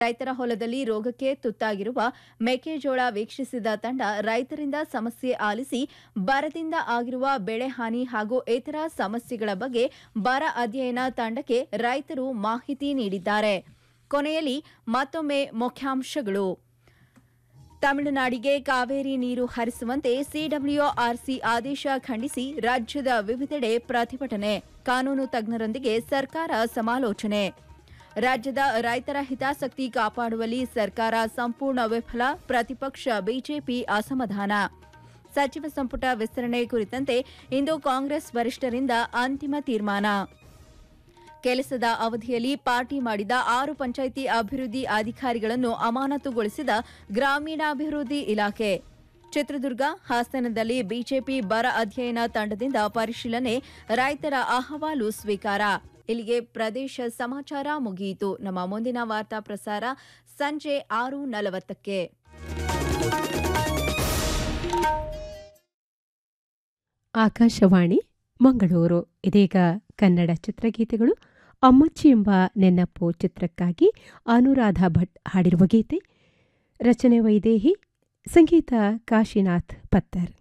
ರೈತರ ಹೊಲದಲ್ಲಿ ರೋಗಕ್ಕೆ ತುತ್ತಾಗಿರುವ ಮೆಕ್ಕೆಜೋಳ ವೀಕ್ಷಿಸಿದ ತಂಡ ರೈತರಿಂದ ಸಮಸ್ಯೆ ಆಲಿಸಿ ಬರದಿಂದ ಆಗಿರುವ ಬೆಳೆ ಹಾನಿ ಹಾಗೂ ಇತರ ಸಮಸ್ಯೆಗಳ ಬಗ್ಗೆ ಬರ ಅಧ್ಯಯನ ತಂಡಕ್ಕೆ ರೈತರು ಮಾಹಿತಿ ನೀಡಿದ್ದಾರೆ ಕೊನೆಯಲ್ಲಿ ಮತ್ತೊಮ್ಮೆ ಮುಖ್ಯಾಂಶಗಳು ತಮಿಳುನಾಡಿಗೆ ಕಾವೇರಿ ನೀರು ಹರಿಸುವಂತೆ ಸಿಡಬ್ಲ್ಯೂಆರ್ಸಿ ಆದೇಶ ಖಂಡಿಸಿ ರಾಜ್ಯದ ವಿವಿಧೆಡೆ ಪ್ರತಿಭಟನೆ ಕಾನೂನು ತಜ್ಞರೊಂದಿಗೆ ಸರ್ಕಾರ ಸಮಾಲೋಚನೆ ರಾಜ್ಯದ ರೈತರ ಹಿತಾಸಕ್ತಿ ಕಾಪಾಡುವಲ್ಲಿ ಸರ್ಕಾರ ಸಂಪೂರ್ಣ ವಿಫಲ ಪ್ರತಿಪಕ್ಷ ಬಿಜೆಪಿ ಅಸಮಾಧಾನ ಸಚಿವ ಸಂಪುಟ ವಿಸ್ತರಣೆ ಕುರಿತಂತೆ ಇಂದು ಕಾಂಗ್ರೆಸ್ ವರಿಷ್ಠರಿಂದ ಅಂತಿಮ ತೀರ್ಮಾನ ಕೆಲಸದ ಅವಧಿಯಲ್ಲಿ ಪಾರ್ಟಿ ಮಾಡಿದ ಆರು ಪಂಚಾಯಿತಿ ಅಭಿವೃದ್ಧಿ ಅಧಿಕಾರಿಗಳನ್ನು ಅಮಾನತುಗೊಳಿಸಿದ ಗ್ರಾಮೀಣಾಭಿವೃದ್ಧಿ ಇಲಾಖೆ ಚಿತ್ರದುರ್ಗ ಹಾಸನದಲ್ಲಿ ಬಿಜೆಪಿ ಬರ ಅಧ್ಯಯನ ತಂಡದಿಂದ ಪರಿಶೀಲನೆ ರೈತರ ಅಹವಾಲು ಸ್ವೀಕಾರ ಇಲ್ಲಿಗೆ ಪ್ರದೇಶ ಸಮಾಚಾರ ಮುಗಿಯಿತು ನಮ್ಮ ಮುಂದಿನ ವಾರ್ತಾ ಪ್ರಸಾರ ಸಂಜೆ ಆರು ನಲವತ್ತಕ್ಕೆ ಆಕಾಶವಾಣಿ ಮಂಗಳೂರು ಇದೀಗ ಕನ್ನಡ ಚಿತ್ರಗೀತೆಗಳು ಅಮ್ಮಚ್ಚಿ ಎಂಬ ನೆನಪು ಚಿತ್ರಕ್ಕಾಗಿ ಅನುರಾಧ ಭಟ್ ಹಾಡಿರುವ ಗೀತೆ ರಚನೆ ವೈದೇಹಿ ಸಂಗೀತ ಕಾಶಿನಾಥ್ ಪತ್ತರ್